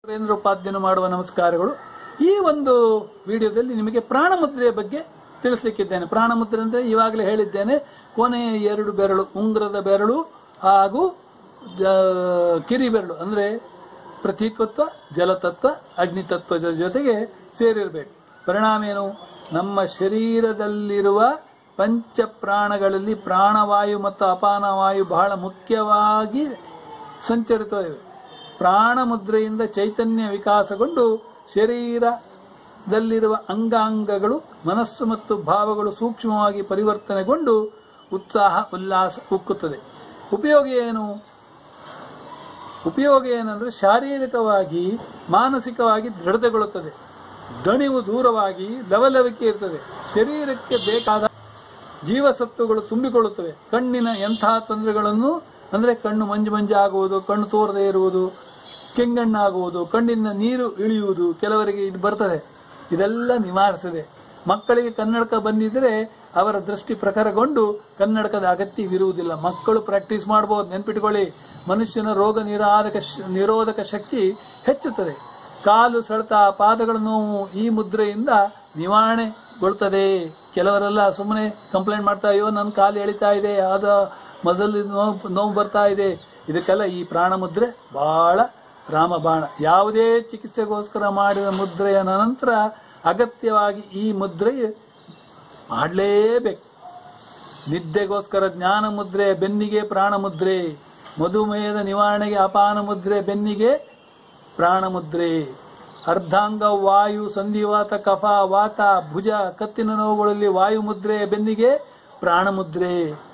ಸುರೇಂದ್ರ ಉಪಾಧ್ಯಾಯನು ಮಾಡುವ ನಮಸ್ಕಾರಗಳು ಈ ಒಂದು ವಿಡಿಯೋದಲ್ಲಿ ನಿಮಗೆ ಪ್ರಾಣಮುದ್ರೆಯ ಬಗ್ಗೆ ತಿಳಿಸಲಿಕ್ಕಿದ್ದೇನೆ ಪ್ರಾಣಮುದ್ರೆ ಅಂದ್ರೆ ಇವಾಗಲೇ ಹೇಳಿದ್ದೇನೆ ಕೊನೆಯ ಎರಡು ಬೆರಳು ಉಂಗುರದ ಬೆರಳು ಹಾಗೂ ಜ- ಕಿರಿ ಬೆರಳು ಅಂದ್ರೆ ಪೃಥ್ವಿತತ್ವ ಜಲತತ್ವ ಅಗ್ನಿತತ್ವದ ಜೊತೆಗೆ ಸೇರಿರಬೇಕು ಪರಿಣಾಮ ಏನು ನಮ್ಮ ಶರೀರದಲ್ಲಿರುವ ಪಂಚ ಪ್ರಾಣಗಳಲ್ಲಿ ಪ್ರಾಣವಾಯು ಮತ್ತು ಅಪಾನವಾಯು ಬಹಳ ಮುಖ್ಯವಾಗಿ ಸಂಚರಿತವಿವೆ ಪ್ರಾಣ ಮುದ್ರೆಯಿಂದ ಚೈತನ್ಯ ವಿಕಾಸಗೊಂಡು ಶರೀರದಲ್ಲಿರುವ ಅಂಗಾಂಗಗಳು ಮನಸ್ಸು ಮತ್ತು ಭಾವಗಳು ಸೂಕ್ಷ್ಮವಾಗಿ ಪರಿವರ್ತನೆಗೊಂಡು ಉತ್ಸಾಹ ಉಲ್ಲಾಸ ಉಕ್ಕುತ್ತದೆ ಉಪಯೋಗ ಏನು ಉಪಯೋಗ ಏನಂದ್ರೆ ಶಾರೀರಿಕವಾಗಿ ಮಾನಸಿಕವಾಗಿ ದೃಢತೆಗೊಳ್ಳುತ್ತದೆ ದಣಿವು ದೂರವಾಗಿ ಲವಲವಿಕೆ ಇರ್ತದೆ ಶರೀರಕ್ಕೆ ಬೇಕಾದ ಜೀವಸತ್ವಗಳು ತುಂಬಿಕೊಳ್ಳುತ್ತವೆ ಕಣ್ಣಿನ ಎಂತಹ ತೊಂದರೆಗಳನ್ನು ಅಂದ್ರೆ ಕಣ್ಣು ಮಂಜು ಮಂಜು ಆಗುವುದು ಕಣ್ಣು ತೋರದೇ ಇರುವುದು ಕೆಂಗಣ್ಣಾಗುವುದು ಕಣ್ಣಿನ ನೀರು ಇಳಿಯುವುದು ಕೆಲವರಿಗೆ ಇದು ಬರ್ತದೆ ಇದೆಲ್ಲ ನಿವಾರಿಸಿದೆ ಮಕ್ಕಳಿಗೆ ಕನ್ನಡಕ ಬಂದಿದ್ರೆ ಅವರ ದೃಷ್ಟಿ ಪ್ರಖರಗೊಂಡು ಕನ್ನಡಕದ ಅಗತ್ಯವಿರುವುದಿಲ್ಲ ಮಕ್ಕಳು ಪ್ರಾಕ್ಟೀಸ್ ಮಾಡಬಹುದು ನೆನ್ಪಿಟ್ಕೊಳ್ಳಿ ಮನುಷ್ಯನ ರೋಗ ನಿರೋಧಕ ಶ- ನಿರೋಧಕ ಶಕ್ತಿ ಹೆಚ್ಚುತ್ತದೆ ಕಾಲು ಸೆಳೆತ ಪಾದಗಳ ನೋವು ಈ ಮುದ್ರೆಯಿಂದ ನಿವಾರಣೆಗೊಳ್ತದೆ ಕೆಲವರೆಲ್ಲ ಸುಮ್ಮನೆ ಕಂಪ್ಲೇಂಟ್ ಮಾಡ್ತಾ ಅಯ್ಯೋ ನನ್ನ ಕಾಲು ಎಳಿತಾ ಇದೆ ಆದ ಮಸಲ್ ನೋವು ನೋವು ಬರ್ತಾ ಇದೆ ಇದಕ್ಕೆಲ್ಲ ಈ ಪ್ರಾಣ ಮುದ್ರೆ ಬಹಳ ರಾಮಬಾಣ ಯಾವುದೇ ಚಿಕಿತ್ಸೆಗೋಸ್ಕರ ಮಾಡಿದ ಮುದ್ರೆಯ ನಂತರ ಅಗತ್ಯವಾಗಿ ಈ ಮುದ್ರೆ ಮಾಡಲೇಬೇಕು ನಿದ್ದೆಗೋಸ್ಕರ ಜ್ಞಾನ ಮುದ್ರೆ ಬೆನ್ನಿಗೆ ಪ್ರಾಣ ಮುದ್ರೆ ಮಧುಮೇಹದ ನಿವಾರಣೆಗೆ ಅಪಾನ ಮುದ್ರೆ ಬೆನ್ನಿಗೆ ಪ್ರಾಣ ಮುದ್ರೆ ಅರ್ಧಾಂಗ ವಾಯು ಸಂಧಿವಾತ ಕಫ ವಾತ ಭುಜ ಕತ್ತಿನ ನೋವುಗಳಲ್ಲಿ ವಾಯು ಮುದ್ರೆ ಬೆನ್ನಿಗೆ ಪ್ರಾಣ ಮುದ್ರೆ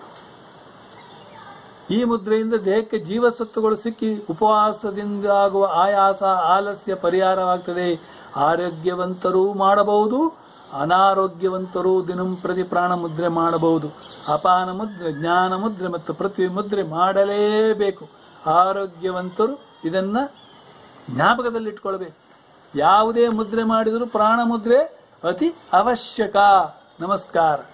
ಈ ಮುದ್ರೆಯಿಂದ ದೇಹಕ್ಕೆ ಜೀವಸತ್ವಗಳು ಸಿಕ್ಕಿ ಉಪವಾಸದಿಂದ ಆಗುವ ಆಯಾಸ ಆಲಸ್ಯ ಪರಿಹಾರವಾಗ್ತದೆ ಆರೋಗ್ಯವಂತರೂ ಮಾಡಬಹುದು ಅನಾರೋಗ್ಯವಂತರು ದಿನಂಪ್ರತಿ ಪ್ರಾಣ ಮುದ್ರೆ ಮಾಡಬಹುದು ಅಪಾನ ಮುದ್ರೆ ಜ್ಞಾನ ಮುದ್ರೆ ಮತ್ತು ಪೃಥ್ವಿ ಮುದ್ರೆ ಮಾಡಲೇಬೇಕು ಆರೋಗ್ಯವಂತರು ಇದನ್ನ ಜ್ಞಾಪಕದಲ್ಲಿಟ್ಕೊಳ್ಬೇಕು ಯಾವುದೇ ಮುದ್ರೆ ಮಾಡಿದರೂ ಪ್ರಾಣ ಮುದ್ರೆ ಅತಿ ಅವಶ್ಯಕ ನಮಸ್ಕಾರ